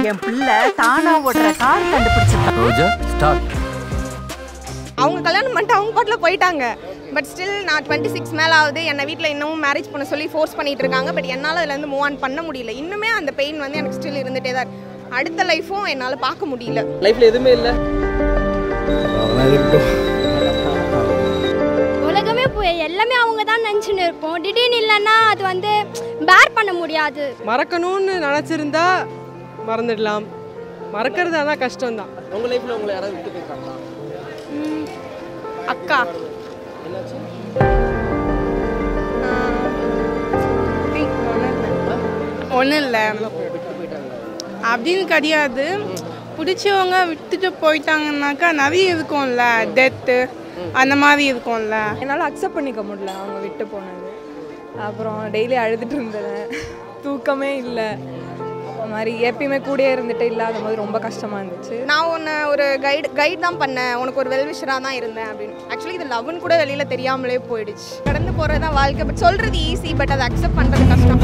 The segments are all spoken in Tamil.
என் பிள்ளை தானா ஓடுற கார் கண்டுபிடிச்சிருக்கான் ரோஜா ஸ்டார்ட் அவங்க கல்யாணம் பண்ணிட்டு அவங்க பாட்டில் போயிட்டாங்க பட் ஸ்டில் நான் டுவெண்ட்டி சிக்ஸ் மேலே ஆகுது என்னை வீட்டில் இன்னமும் மேரேஜ் பண்ண சொல்லி ஃபோர்ஸ் பண்ணிட்டு இருக்காங்க பட் என்னால் அதுலேருந்து மூவ் ஆன் பண்ண முடியல இன்னுமே அந்த பெயின் வந்து எனக்கு ஸ்டில் இருந்துகிட்டே தான் இருக்கு. அடுத்த லைஃப்பும் என்னால் பார்க்க முடியல லைஃப்ல எதுவுமே இல்லை அதெல்லாம் இருக்கட்டும் உலகமே போய் எல்லாமே அவங்க தான் நினச்சின்னு இருப்போம் திடீர்னு இல்லைன்னா அது வந்து பேர் பண்ண முடியாது மறக்கணும்னு நினச்சிருந்தா மறந்துடலாம் மறக்கிறது ஆனால் கஷ்டம்தான் உங்க லைஃப்ல உங்களை யாராவது விட்டு போயிருக்காங்களா அக்கா என்னாச்சு ஒன்றும் இல்லை விட்டு போயிட்டாங்களா அப்படின்னு கிடையாது பிடிச்சவங்க விட்டுட்டு போயிட்டாங்கன்னாக்கா நிறைய இருக்கும்ல டெத்து அந்த மாதிரி இருக்கும்ல என்னால் அக்செப்ட் பண்ணிக்க முடியல அவங்க விட்டு போனது அப்புறம் டெய்லி அழுதுட்டு இருந்தேன் தூக்கமே இல்லை அந்த மாதிரி எப்பயுமே கூடயே இருந்துட்டு இல்லாத போது ரொம்ப கஷ்டமாக இருந்துச்சு நான் உன்னை ஒரு கைடு கைட் தான் பண்ணேன் உனக்கு ஒரு வெல்விஷராக தான் இருந்தேன் அப்படின்னு ஆக்சுவலி இது லவ்னு கூட வெளியில் தெரியாமலே போயிடுச்சு கடந்து போகிறது தான் வாழ்க்கை பட் சொல்கிறது ஈஸி பட் அதை அக்செப்ட் பண்ணுறது கஷ்டம்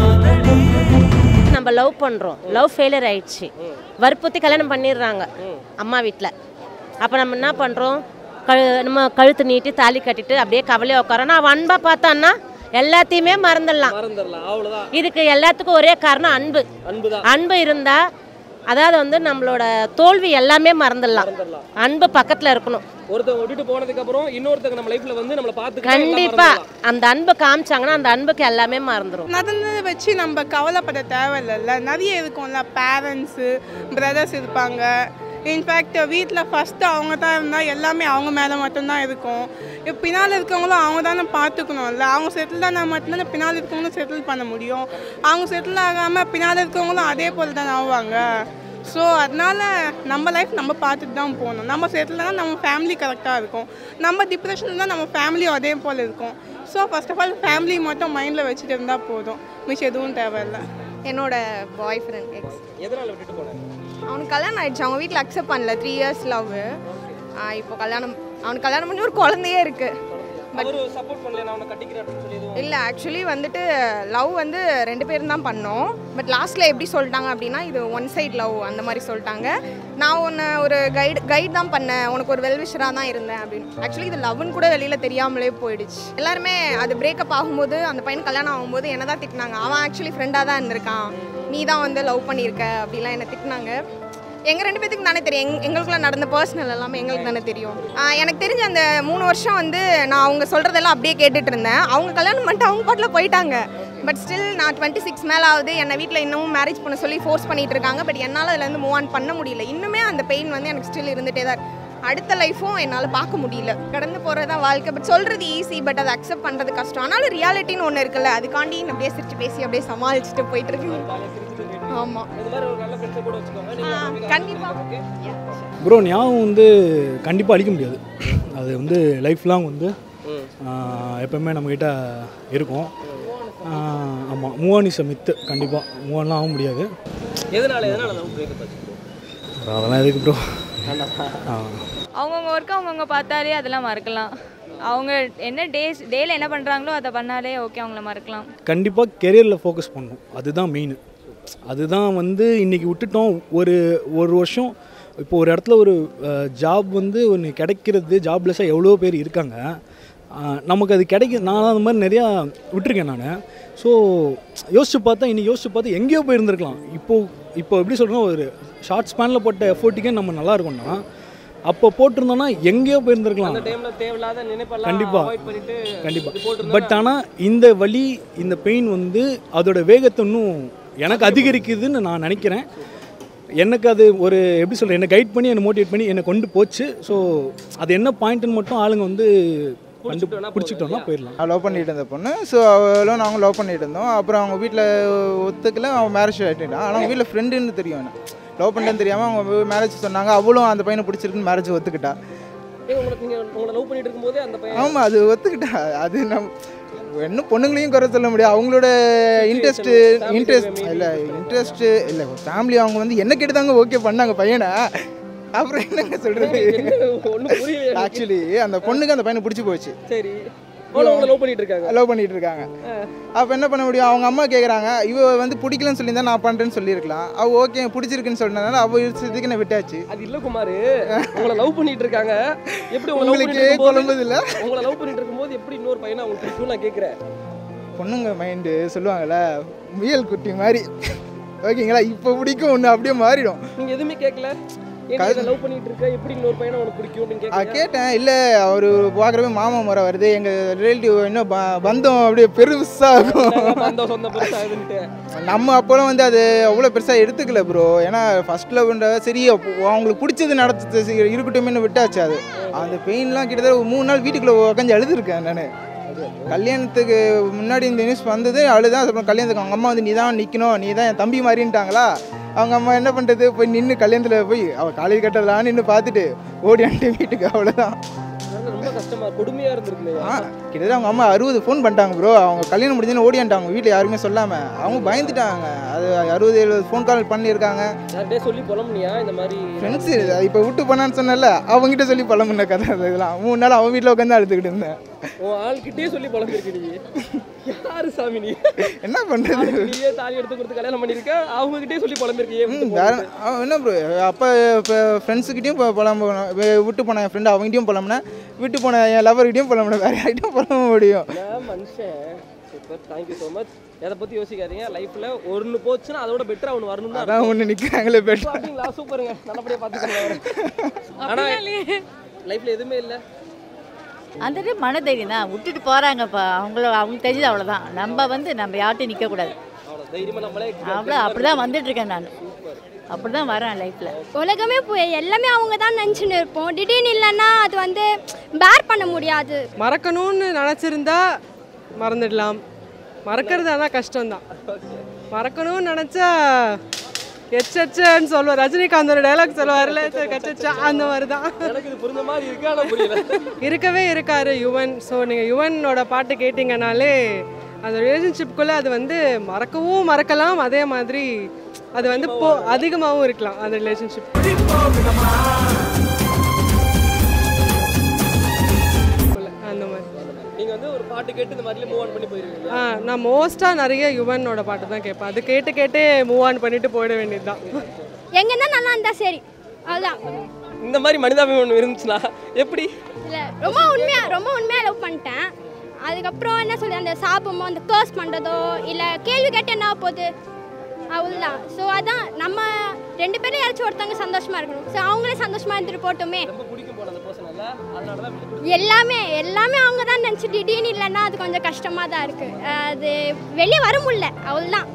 நம்ம லவ் பண்ணுறோம் லவ் ஃபெயிலியர் ஆயிடுச்சு வற்புறுத்தி கல்யாணம் பண்ணிடுறாங்க அம்மா வீட்டில் அப்போ நம்ம என்ன பண்ணுறோம் கழு நம்ம கழுத்து நீட்டி தாலி கட்டிட்டு அப்படியே கவலையாக உட்காரோம் அவன் அன்பாக பார்த்தான்னா எல்லாத்தையுமே மறந்துடலாம் மறந்துடலாம் அவ்வளவுதான் இதுக்கு எல்லாத்துக்கும் ஒரே காரணம் அன்பு அன்புதான் அன்பு இருந்தால் அதாவது வந்து நம்மளோட தோல்வி எல்லாமே மறந்துடலாம் மறந்துடலாம் அன்பு பக்கத்தில் இருக்கணும் ஒருத்தவங்க விட்டுட்டு போனதுக்கு அப்புறம் இன்னொருத்தவங்க நம்ம லைஃப்ல வந்து நம்மள பார்த்து கண்டிப்பா அந்த அன்பை காமிச்சாங்கன்னா அந்த அன்புக்கு எல்லாமே மறந்துடும் நடந்ததை வச்சு நம்ம கவலைப்பட தேவையில்லைல்ல நிறைய இருக்கும்ல பேரண்ட்ஸு பிரதர்ஸ் இருப்பாங்க இன்ஃபேக்ட் வீட்டில் ஃபஸ்ட்டு அவங்க தான் இருந்தால் எல்லாமே அவங்க மேலே மட்டும்தான் இருக்கும் இப்போ பின்னால் இருக்கவங்களும் அவங்க தானே பார்த்துக்கணும்ல அவங்க செட்டில் தானே மட்டும்தான் பின்னால் இருக்கவங்களும் செட்டில் பண்ண முடியும் அவங்க செட்டில் ஆகாமல் பின்னால் இருக்கவங்களும் அதே போல் தானே ஆவாங்க ஸோ அதனால நம்ம லைஃப் நம்ம பார்த்துட்டு தான் போகணும் நம்ம செட்டில் தான் நம்ம ஃபேமிலி கரெக்டாக இருக்கும் நம்ம டிப்ரெஷனில் தான் நம்ம ஃபேமிலியும் அதே போல் இருக்கும் so first of all family மட்டும் மைண்டில் வச்சுட்டு இருந்தால் போதும் மிச்சம் எதுவும் தேவையில்லை என்னோட பாய் ஃப்ரெண்ட் எக்ஸ் எதனால விட்டுட்டு போனேன் அவனுக்கு கல்யாணம் ஆயிடுச்சு அவங்க வீட்டில் அக்செப்ட் பண்ணல த்ரீ இயர்ஸ் லவ் இப்போ கல்யாணம் அவனுக்கு கல்யாணம் பண்ணி ஒரு குழந்தையே இருக்கு அவரு சப்போர்ட் பண்ணல நான் அவனை கட்டிக்கிறேன் அப்படின்னு சொல்லி எதுவும் இல்லை ஆக்சுவலி வந்துட்டு லவ் வந்து ரெண்டு பேரும் தான் பண்ணோம் பட் லாஸ்ட்டில் எப்படி சொல்லிட்டாங்க அப்படின்னா இது ஒன் சைட் லவ் அந்த மாதிரி சொல்லிட்டாங்க நான் உன்னை ஒரு கைடு கைட் தான் பண்ணேன் உனக்கு ஒரு வெல்விஷராக தான் இருந்தேன் அப்படின்னு ஆக்சுவலி இது லவ்னு கூட வெளியில் தெரியாமலே போயிடுச்சு எல்லாருமே அது பிரேக்கப் ஆகும்போது அந்த பையன் கல்யாணம் ஆகும்போது என்ன தான் திட்டினாங்க அவன் ஆக்சுவலி ஃப்ரெண்டாக தான் இருந்திருக்கான் நீ தான் வந்து லவ் பண்ணியிருக்க அப்படிலாம் என்ன திட்டினாங்க எங்கள் ரெண்டு பேத்துக்கு தானே தெரியும் எங் எங்களுக்குள்ள நடந்த பர்சனல் எல்லாமே எங்களுக்கு தானே தெரியும் ஆஹ் எனக்கு தெரிஞ்ச அந்த மூணு வருஷம் வந்து நான் அவங்க சொல்கிறதெல்லாம் அப்படியே கேட்டுட்டு இருந்தேன் அவங்க கல்யாணம் பண்ணிட்டு அவங்க பாட்டில் போயிட்டாங்க பட் ஸ்டில் நான் டுவெண்ட்டி சிக்ஸ் மேலே ஆகுது என்னை வீட்டில் இன்னமும் மேரேஜ் பண்ண சொல்லி ஃபோர்ஸ் பண்ணிட்டு இருக்காங்க பட் என்னால் அதுலேருந்து மூவ் ஆன் பண்ண முடியல இன்னுமே அந்த பெயின் வந்து எனக்கு ஸ்டில் இருந்துகிட்டே தான் இருக்கு. அடுத்த லைஃப்பும் என்னால் பார்க்க முடியல கடந்து போகிறது தான் வாழ்க்கை பட் சொல்கிறது ஈஸி பட் அதை அக்செப்ட் பண்ணுறது கஷ்டம் ஆனாலும் ரியாலிட்டின்னு ஒன்று இருக்குல்ல அதுக்காண்டி நான் அப்படியே சிரிச்சு பேசி அப்படியே சமாளிச்சுட்டு போயிட்டு இருக்கு ஆமாம் இந்த மாதிரி ஒரு நல்ல ஃப்ரெண்ட்ஸை கூட வச்சுக்கோங்க நீங்க கண்டிப்பாக ப்ரோ ஞாபகம் வந்து கண்டிப்பாக அழிக்க முடியாது அது வந்து லைஃப் லாங் வந்து ஆஹ், எப்பவுமே நம்மக்கிட்ட இருக்கும் ஆமாம் மூவான் இஸ் மித்து கண்டிப்பாக மூவான்லாம் ஆக முடியாது எதனால எதனால லவ் பிரேக்கப் ஆச்சு bro? bro, அதெல்லாம் எதுக்கு ப்ரோ ஆ அவங்கவுங்க ஒர்க்கு அவங்கவுங்க பார்த்தாலே அதெல்லாம் மறக்கலாம் அவங்க என்ன டேஸ் டேல என்ன பண்ணுறாங்களோ அதை பண்ணாலே ஓகே அவங்கள மறக்கலாம் கண்டிப்பாக கெரியரில் ஃபோக்கஸ் பண்ணணும் அதுதான் மெயின் அதுதான் வந்து இன்றைக்கி விட்டுட்டோம் ஒரு ஒரு வருஷம் இப்போ ஒரு இடத்துல ஒரு ஜாப் வந்து ஒன்று கிடைக்கிறது ஜாப்லெஸ்ஸாக எவ்வளோ பேர் இருக்காங்க அஹ், நமக்கு அது கிடைக்க நான் அந்த மாதிரி நிறையா விட்டுருக்கேன் நான் ஸோ யோசிச்சு பார்த்தா இன்றைக்கி யோசிச்சு பார்த்தா எங்கேயோ போயிருந்துருக்கலாம் இப்போது இப்போ எப்படி சொல்கிறோம் ஒரு ஷார்ட் ஸ்பேனில் போட்ட எஃபோர்ட்டுக்கே நம்ம நல்லா இருக்கோம்னா அப்போ போட்டிருந்தோன்னா எங்கேயோ போயிருந்துருக்கலாம் அந்த டைம்ல தேவையில்லாத நினைப்பெல்லாம் கண்டிப்பா. அவாய்ட் பண்ணிட்டு இது கண்டிப்பாக போட்டிருந்தா பட் ஆனால் இந்த வலி இந்த பெயின் வந்து அதோட வேகத்தை இன்னும் எனக்கு அதிகரிக்குதுன்னு நான் நினைக்கிறேன் எனக்கு அது ஒரு எப்படி சொல்கிறேன் என்னை கைட் பண்ணி என்னை மோட்டிவேட் பண்ணி என்னை கொண்டு போச்சு ஸோ அது என்ன பாயிண்ட்டுன்னு மட்டும் ஆளுங்க வந்து கண்டு பிடிச்சிக்கிட்டோம்னா போயிடலாம் நான் லவ் பண்ணிட்டு இருந்த பொண்ணு ஸோ அவளும் நாங்கள் லவ் பண்ணிட்டு இருந்தோம் அப்புறம் அவங்க வீட்டில் ஒத்துக்கல அவன் மேரேஜ் ஆகிட்டான் ஆனால் அவங்க வீட்டில் ஃப்ரெண்டுன்னு தெரியும் எனக்கு லவ் பண்ணுறேன்னு தெரியாமல் அவங்க மேரேஜ் சொன்னாங்க அவளும் அந்த பையனை பிடிச்சிருக்குன்னு மேரேஜ் ஒத்துக்கிட்டா ஏய், உங்களை நீங்க உங்களை லவ் பண்ணிட்டு இருக்கும்போதே அந்த பையன் ஆமாம் அது ஒத்துக்கிட்டா அது நம் இன்னும் பொண்ணுங்களையும் குறை சொல்ல முடியாது அவங்களோட இன்ட்ரெஸ்ட்டு family இன்ட்ரெஸ்ட் maybe. இல்லை இன்ட்ரெஸ்ட்டு இல்லை ஃபேமிலி அவங்க வந்து என்ன கேட்டுதாங்க ஓகே பண்ணாங்க பையனை அப்புறம் என்னங்க சொல்கிறது ஒன்றும் புரியல ஆக்சுவலி அந்த பொண்ணுக்கு அந்த பையனை பிடிச்சி போச்சு சரி அவ்வளோ உங்களை லவ் பண்ணிட்டு இருக்காங்க லவ் பண்ணிட்டு இருக்காங்க அப்போ என்ன பண்ண முடியும் அவங்க அம்மா கேட்குறாங்க இவ வந்து பிடிக்கலன்னு சொல்லியிருந்தா நான் பண்ணுறேன்னு சொல்லியிருக்கலாம் அவ ஓகே பிடிச்சிருக்குன்னு சொன்னதுனால அவ இஷ்டத்துக்கு நான் விட்டாச்சு அது இல்ல குமார் உங்களை லவ் பண்ணிட்டு இருக்காங்க எப்படி உங்களை லவ் உங்களுக்கே பண்ணிட்டு குழம்புது இல்லை இருக்கும்போது உங்களை லவ் பண்ணிட்டு இருக்கும்போது எப்படி இன்னொரு பையனை அவங்களுக்கு பிடிக்கும் நான் கேட்குறேன் பொண்ணுங்க மைண்டு சொல்லுவாங்கல்ல முயல் குட்டி மாதிரி ஓகேங்களா இப்போ பிடிக்கும் ஒன்று அப்படியே மாறிடும் நீங்க எதுவுமே கேட்கல ஏன் லவ் பண்ணிட்டு இருக்க எப்படி இன்னொரு பையனை உனக்கு பிடிக்கும் அப்படின்னு ஆ, கேட்கல கேட்டேன் இல்லை அவர் பார்க்குறப்ப மாமா முறை வருது எங்கள் ரிலேட்டிவ் இன்னும் ப- பந்தம் அப்படியே பெருசாக இருக்கும் அந்த சொந்த பெருசா இதுன்ட்டு நம்ம அப்போலாம் வந்து அது அவ்வளோ பெருசாக எடுத்துக்கல ப்ரோ ஏன்னா ஃபர்ஸ்ட் லவ்ன்ற சரி அப்போ அவங்களுக்கு பிடிச்சது நடத்து சரி, இருக்கட்டும்னு விட்டாச்சு அது அந்த பெயின்லாம் கிட்டத்தட்ட ஒரு மூணு நாள் வீட்டுக்குள்ளே உட்காந்து அழுதுருக்கேன் நான் கல்யாணத்துக்கு முன்னாடி இந்த நியூஸ் வந்தது அழுதான் அப்புறம் கல்யாணத்துக்கு அவங்க அம்மா வந்து நீ தான் நிற்கணும் நீ தான் என் தம்பி மாதிரின்ட்டாங்களா அவங்க அம்மா என்ன பண்ணுறது போய் நின்று கல்யாணத்தில் போய் அவள் காலேஜ் கட்டலாம் நின்று பார்த்துட்டு ஓடியான்ட்டு வீட்டுக்கு அவ்வளோதான் அதனால ரொம்ப கஷ்டமா கொடுமையா இருந்திருக்குமே ஆ கிட்டத்தட்ட அவங்க அம்மா அறுபது ஃபோன் பண்ணிட்டாங்க ப்ரோ அவங்க கல்யாணம் முடிஞ்சுன்னு ஓடியான்ட்டாங்க வீட்டில் யாருமே சொல்லாமல் அவங்க பயந்துட்டாங்க அது அறுபது எழுபது ஃபோன் கால் பண்ணியிருக்காங்க யார்கிட்டயே சொல்லி புலம்புனியா இந்த மாதிரி ஃப்ரெண்ட்ஸு இப்போ விட்டு போனான்னு சொன்னல அவங்ககிட்ட சொல்லி பழமுன்ன கதை அது இதெல்லாம் மூணு நாள் அவன் வீட்டில் உட்காந்து அழுதுகிட்டு இருந்தேன் உன் ஆள்கிட்டயே சொல்லி புலம்பிருக்க நீ யாரு சாமி நீ என்ன பண்ணுறது நீயே தாலி எடுத்து கொடுத்து கல்யாணம் பண்ணிருக்க அவங்க கிட்டயே சொல்லி புலம்பிருக்கியே ம் வேற அவன் என்ன ப்ரோ அப்போ இப்போ ஃப்ரெண்ட்ஸுக்கிட்டையும் புலம்பணும் விட்டு போன என் ஃப்ரெண்டு அவங்ககிட்டயும் புலம்புனேன் விட்டு போன என் லவர்கிட்டையும் புலம்புனேன் வேற யார்கிட்டையும் புலம்ப முடியும் நான் மனுஷன் சூப்பர் தேங்க்யூ ஸோ மச் எதை பற்றி யோசிக்காதீங்க லைஃப்பில் ஒன்று போச்சுன்னா அதோட பெட்டராக ஒன்று வரணும் தான் அதான் ஒன்று நிற்கிறாங்களே பெட் அப்படிங்களா சூப்பருங்க நல்லபடியாக பார்த்துக்கோங்க ஆனால் லைஃப்பில் எதுவுமே இல்லை அந்த டைம் மனதைரியம் தான் விட்டுட்டு போகிறாங்கப்பா அவங்கள அவங்களுக்கு தெரிஞ்சது அவ்வளோதான் நம்ம வந்து நம்ம யார்ட்டையும் நிற்கக்கூடாது அவ்வளோ தைரியமாக நம்மளே அவ்வளோ அப்படி தான் வந்துட்டுருக்கேன் நான் அப்படி தான் வரேன் லைஃப்பில் உலகமே போய் எல்லாமே அவங்க தான் நினச்சின்னு இருப்போம் திடீர்னு இல்லைன்னா அது வந்து பேர் பண்ண முடியாது மறக்கணும்னு நினச்சிருந்தா மறந்துடலாம் மறக்கிறது ஆனால் கஷ்டம்தான் மறக்கணும்னு நினச்சா எச்சன்னு சொல்லுவார் ரஜினிகாந்தோட டைலாக் சொல்லுவார்ல கச்சச்சா அந்த மாதிரி தான் எனக்கு இது புரிஞ்ச மாதிரி இருக்கு ஆனால் புரியல இருக்கவே இருக்காரு யுவன் ஸோ நீங்கள் யுவனோட பாட்டு கேட்டிங்கனாலே அந்த ரிலேஷன்ஷிப்குள்ளே அது வந்து மறக்கவும் மறக்கலாம் அதே மாதிரி அது வந்து போ அதிகமாகவும் இருக்கலாம் அந்த ரிலேஷன்ஷிப் அந்த மாதிரி நீங்கள் வந்து ஒரு பாட்டு கேட்டு இந்த மாதிரிலே மூவ் ஆன் பண்ணி போயிருவீங்க ஆ நான் மோஸ்ட்டாக நிறைய யுவனோட பாட்டு தான் கேட்பேன் அது கேட்டு கேட்டே மூவ் ஆன் பண்ணிட்டு போயிட வேண்டியது தான் எங்கன்னா நல்லா இருந்தா சரி அதுதான் இந்த மாதிரி மனிதாபிமானம் இருந்துச்சுன்னா எப்படி இல்லை ரொம்ப உண்மையா ரொம்ப உண்மையாக லவ் பண்ணிட்டேன் அதுக்கப்புறம் என்ன சொல்லி அந்த சாப்பிடுமோ அந்த கேர்ஸ் பண்ணுறதோ இல்லை கேள்வி கேட்டு என்ன ஆகப் போகுது அவ்வளோதான் ஸோ அதான் நம்ம ரெண்டு பேரும் யாராச்சும் ஒருத்தவங்க சந்தோஷமா இருக்கணும் ஸோ அவங்களே சந்தோஷமா இருந்துட்டு போட்டுமே ரொம்ப பிடிக்கும் போல அந்த பர்சன் அல்ல அதனால தான் எல்லாமே எல்லாமே அவங்க தான் நினச்சி திடீர்னு இல்லைன்னா அது கொஞ்சம் கஷ்டமாக தான் இருக்குது அது வெளியே வர முடியல அவ்வளோதான்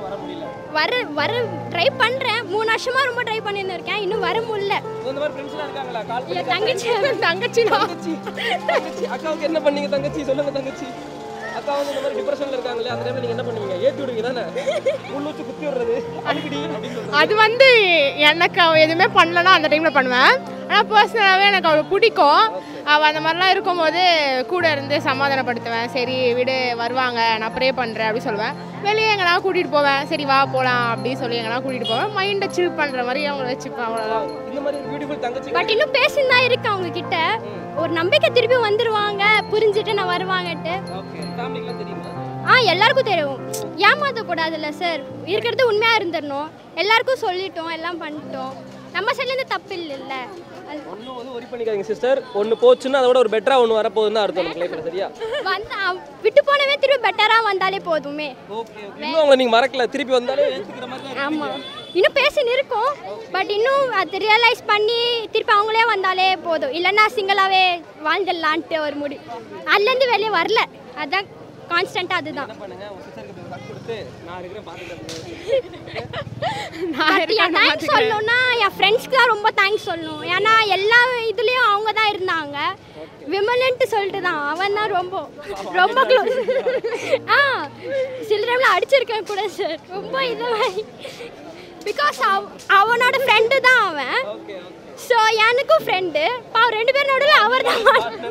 வர வர ட்ரை பண்ணுறேன் மூணு வருஷமாக ரொம்ப ட்ரை பண்ணின்னு இருக்கேன் இன்னும் வர முடியல இந்த மாதிரி ஃப்ரெண்ட்ஸ்லாம் இருக்காங்களா கால் இல்லை தங்கச்சி தங்கச்சி தங்கச்சி தங்கச்சி அக்காவுக்கு என்ன பண்ணீங்க தங்கச்சி சொல்லுங்க தங்கச்சி அக்கா வந்து இந்த மாதிரி டிப்ரெஷன்ல இருக்காங்களே அந்த டைம்ல நீங்க என்ன பண்ணுவீங்க ஏத்தி விடுவீங்க தானே உள்ள வச்சு குத்தி விடுறது அடிக்கடி அப்படின்னு சொல்றது அது வந்து எனக்கு அவள் எதுவுமே பண்ணலன்னா அந்த டைமில் பண்ணுவேன் ஆனால் பர்சனலாகவே எனக்கு அவளை பிடிக்கும் அவள் அந்த மாதிரிலாம் இருக்கும்போது கூட இருந்து சமாதானப்படுத்துவேன் சரி விடு வருவாங்க நான் ப்ரே பண்ணுறேன் அப்படி சொல்லுவேன் வெளியே எங்கனா கூட்டிகிட்டு போவேன் சரி வா போகலாம் அப்படின்னு சொல்லி எங்கனா கூட்டிகிட்டு போவேன் மைண்டை சில் பண்ணுற மாதிரி அவங்கள வச்சுப்பேன் அவ்வளோதான் இந்த மாதிரி பியூட்டிஃபுல் தங்கச்சி பட் இன்னும் பேசின்னு தான் இருக்கு அவங்க கிட்ட ஒரு நம்பிக்கை திருப்பி வந்துருவாங்க புரிஞ்சுட்டு நான் வருவாங்கட்டு ஓகே ஃபேமிலிக்குலாம் தெரியுமா ஆ எல்லாருக்கும் தெரியும் ஏமாற்றக்கூடாதுல்ல சார் இருக்கிறது உண்மையாக இருந்துடணும் எல்லாருக்கும் சொல்லிட்டோம் எல்லாம் பண்ணிட்டோம் நம்ம சைட்லேருந்து தப்பு இல்லைல்ல அது ஒன்றும் வந்து ஒரி பண்ணிக்காதீங்க சிஸ்டர் ஒன்று போச்சுன்னா அதோட ஒரு பெட்டரா ஒன்று வரப்போகுதுன்னு தான் அர்த்தம் நம்ம லைஃப்ல சரியா வந்து அவ- விட்டு போனவே திருப்பி பெட்டராக வந்தாலே போதுமே ஓகே ஓகே இன்னும் அவங்கள நீங்க மறக்கல திருப்பி வந்தாலே ஏத்துக்கிற மாதிரி தான் ஆமாம் இன்னும் பேசின்னு இருக்கோம் பட் இன்னும் அது ரியலைஸ் பண்ணி திருப்பி அவங்களே வந்தாலே போதும் இல்லைன்னா சிங்கிளாகவே வாழ்ந்துடலான்ட்டு ஒரு முடி அதுலேருந்து வெளியே வரல அதான் கான்ஸ்டண்ட்டாக அதுதான் பண்ணுங்க உங்க சிஸ்டருக்கு போய் கட் கொடுத்து நான் இருக்கிறேன் பார்த்துக்கிறேன் But என் தேங்க்ஸ் சொல்லணும்னா என் ஃப்ரெண்ட்ஸ்க்கு தான் ரொம்ப தேங்க்ஸ் சொல்லணும் ஏன்னா எல்லா இதுலேயும் அவங்க தான் இருந்தாங்க விமலன்ட்டு சொல்லிட்டு தான் அவன் தான் ரொம்ப ரொம்ப க்ளோஸ் ஆ சில டைமில் அடிச்சிருக்கேன் கூட சார் ரொம்ப இது மாதிரி பிகாஸ் அவனோட ஃப்ரெண்டு தான் அவன் ஸோ எனக்கும் ஃப்ரெண்டு பாவம் ரெண்டு பேரும் நடுவில் அவர் தான்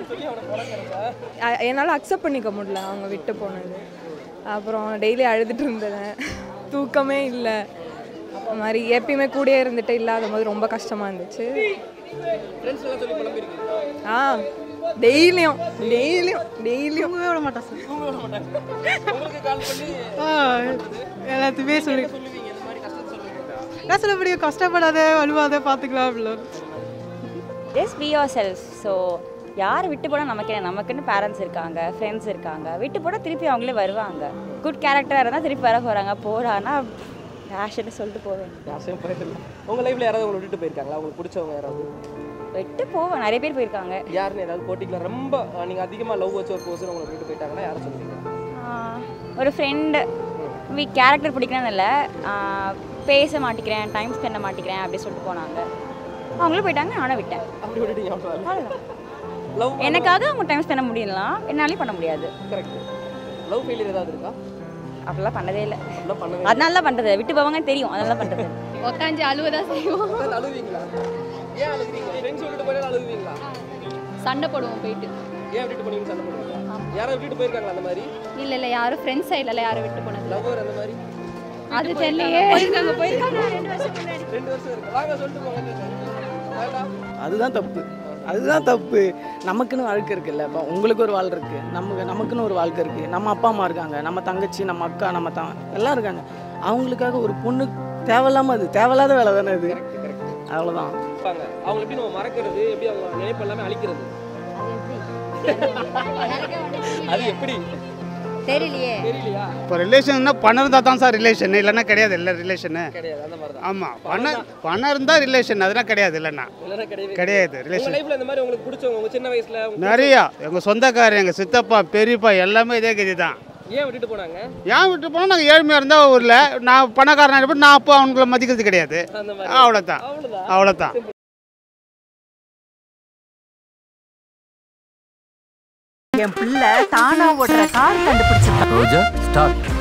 அ- என்னால் அக்செப்ட் பண்ணிக்க முடியல அவங்க விட்டு போனது அப்புறம் டெய்லி அழுதுட்டு இருந்தேன் தூக்கமே இல்லை அந்த மாதிரி எப்பயுமே கூடயே இருந்துட்டு இல்லாத போது ரொம்ப கஷ்டமாக இருந்துச்சு ஃப்ரெண்ட்ஸ் எல்லாம் சொல்லி புலம்பிருக்கீங்க ஆ டெய்லியும் டெய்லியும் டெய்லியும் விட மாட்டேன் சார் தூங்க விட மாட்டாங்க உங்களுக்கு கால் பண்ணி எல்லாத்தையுமே சொல்லி சொல்லுவீங்க இந்த மாதிரி கஷ்டத்தை சொல்லுவீங்க என்ன சொல்ல முடியும் கஷ்டப்படாத அழுவாத பார்த்துக்கலாம் அப்படிலாம் just be yourself so யார் விட்டு போனால் நமக்கு என்ன நமக்குன்னு பேரண்ட்ஸ் இருக்காங்க ஃப்ரெண்ட்ஸ் இருக்காங்க விட்டு போனால் திருப்பி அவங்களே வருவாங்க குட் கேரக்டராக இருந்தால் திருப்பி வர போகிறாங்க போகிறான்னா ரேஷன்னு சொல்லிட்டு போவேன் யாசையும் போயிடலாம் உங்க லைஃப்ல யாராவது உங்களை விட்டுட்டு போயிருக்காங்களா உங்களுக்கு பிடிச்சவங்க யாராவது விட்டு போவேன் நிறைய பேர் போயிருக்காங்க யாருன்னு ஏதாவது போட்டிங்களா ரொம்ப அஹ், நீங்க அதிகமா லவ் வச்ச ஒரு பர்சன் உங்களை விட்டுட்டு போயிட்டாங்கன்னா யாரை சொல்லுவீங்க ஆஹ், ஒரு ஃப்ரெண்டு வீ கேரக்டர் பிடிக்கணும்னு இல்லை ஆஹ், பேச மாட்டேங்கிறேன் டைம் ஸ்பெண்ட் பண்ண மாட்டேங்கிறேன் அப்படி சொல்லிட்டு போனாங்க அவங்களும் போயிட்டாங்க நானும் விட்டேன் அப்படி விட்டுட்டீங்க அவ்வளோதான் லவ் எனக்காக அவங்க டைம் ஸ்பெண்ட் பண்ண முடியலாம் என்னாலையும் பண்ண முடியாது கரெக்ட் லவ் ஃபெயிலியர் ஏதாவது இருக்கா அப்படிலாம் பண்ணதே இல்லை அப்படிலாம் பண்ணவே அதனால தான் பண்ணுறது விட்டு போவாங்கன்னு தெரியும் அதனால தான் பண்ணுறது உட்காந்து அழுவதான் செய்வோம் இல்ல. அழுவீங்களா ஏன் அழுகுறீங்க ஃப்ரெண்ட்ஸ் விட்டுட்டு போயிட்டு அழுவீங்களா சண்டை போடுவோம் போயிட்டு ஏன் விட்டுட்டு போனீங்க சண்டை போடுவீங்களா யாராவது விட்டுட்டு போயிருக்காங்களா அந்த மாதிரி இல்லை இல்லை யாரும் ஃப்ரெண்ட்ஸ் சைடில் யாரும் விட்டு போனது லவ்வர் அந்த மாதிரி அது தெரியலையே போயிருக்காங்க போயிருக்காங்க ரெண்டு வருஷம் இருக்கு வாங்க சொல்லிட்டு போங்க வேண்டாம் அதுதான் தப்பு அதுதான் தப்பு நமக்குன்னு வாழ்க்கை இருக்குல்ல இப்போ உங்களுக்கு ஒரு வாழ்க்கை இருக்குது நமக்கு நமக்குன்னு ஒரு வாழ்க்கை இருக்குது நம்ம அப்பா அம்மா இருக்காங்க நம்ம தங்கச்சி நம்ம அக்கா நம்ம த எல்லாம் இருக்காங்க அவங்களுக்காக ஒரு பொண்ணு தேவையில்லாமல் அது தேவையில்லாத வேலை தானே அது அவ்வளோதான் இருப்பாங்க அவங்க எப்படி நம்ம மறக்கிறது எப்படி அவங்க நினைப்பு எல்லாமே அழிக்கிறது அது எப்படி தெரியலையே தெரியலையா இப்போ ரிலேஷன்னா பணம் இருந்தால் தான் சார் ரிலேஷன் இல்லைன்னா கிடையாது இல்லை ரிலேஷனு கிடையாது அந்த மாதிரி தான் ஆமாம் பணம் பணம் இருந்தால் ரிலேஷன் அதெல்லாம் கிடையாது இல்லைண்ணா இல்லைன்னா கிடையவே கிடையாது உங்க ரிலேஷன் லைஃப்ல இந்த மாதிரி உங்களுக்கு பிடிச்சவங்க உங்க சின்ன வயசுல உங்க நிறையா எங்கள் சொந்தக்காரர் எங்கள் சித்தப்பா பெரியப்பா எல்லாமே இதே கதி தான் ஏன் விட்டுட்டு போனாங்க ஏன் விட்டு போனால் நாங்கள் ஏழ்மையாக இருந்தால் ஊரில் நான் பணக்காரன் ஆகிட்டு நான் அப்போ அவங்கள மதிக்கிறது கிடையாது அந்த மாதிரி அவ்வளோதான் அவ்வளவுதான் அவ்வளோதான் என் பிள்ளை தானா ஓடுற கார் கண்டுபிடிச்சிருக்கான் ரோஜா ஸ்டார்ட்